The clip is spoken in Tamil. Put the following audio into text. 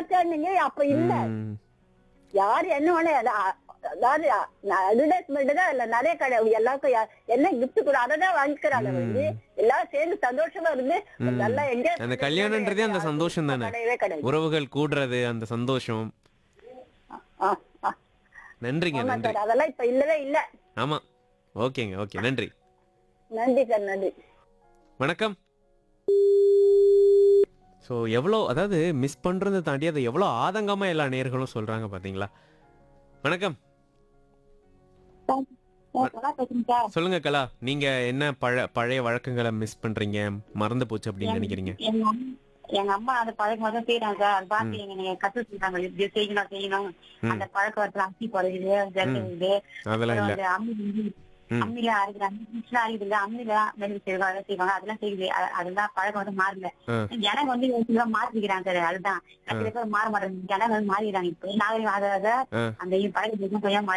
எங்க தேடினீங்க அப்ப இல்ல ம். யாரு என்ன வேணா அத- அதாவது அட்வர்டைஸ்மெண்ட் தான் இல்ல நிறைய கடை எல்லாருக்கும் யா- என்ன கிஃப்ட் கூட அதை தான் வாங்கிக்கிறாங்க வந்து எல்லாரும் சேர்ந்து சந்தோஷமா இருந்து ம். நல்லா எங்க அந்த கல்யாணன்றதே அந்த சந்தோஷம் தானே கிடையவே கிடையாது உறவுகள் கூடுறது அந்த சந்தோஷம் ஆ, ஆ. நன்றிங்க ஆமா நன்றி சார் அதெல்லாம் இப்ப இல்லவே இல்ல ஆமா ஓகேங்க ஓகே நன்றி நன்றி சார் நன்றி வணக்கம் ஸோ எவ்வளோ அதாவது மிஸ் பண்ணுறதை தாண்டி அதை எவ்வளோ ஆதங்கமாக எல்லா நேர்களும் சொல்கிறாங்க பார்த்தீங்களா வணக்கம் சொல்லுங்க கலா நீங்க என்ன பழ பழைய வழக்கங்களை மிஸ் பண்றீங்க மறந்து போச்சு அப்படின்னு நினைக்கிறீங்க எங்க அம்மா- எங்க அம்மா அந்த பழக்கம் வந்து செய்யறாங்க சார் அது பார்த்து எங்க நீங்க கத்து சொல்றாங்க இப்படி செய்யணும் செய்யணும் ம். அந்த பழக்கம் வரத்துல அக்கி பழகுது ஜல்லுது அதெல்லாம் இல்ல வந்து அம்மி வந்து ம். அம்மில அரைக்கிறாங்க மிஷின்ல அரைக்குது அம்மில மெழுகு செய்வாங்க அதெல்லாம் செய்வாங்க அதெல்லாம் செய்யுது அ- அதெல்லாம் பழக்கம் வந்து மாறல ஆ. எனக்கு வந்து ஒரு சிலர் மாத்திக்கிறாங்க சார் அதுதான் சில பேர் மாற மாட்டேங்குது எனக்கு வந்து மாறிடுறாங்க இப்ப நாகரிகம் ஆக ஆக ஆ. அந்த பழக்கத்துக்கு கொஞ்சம் மாறி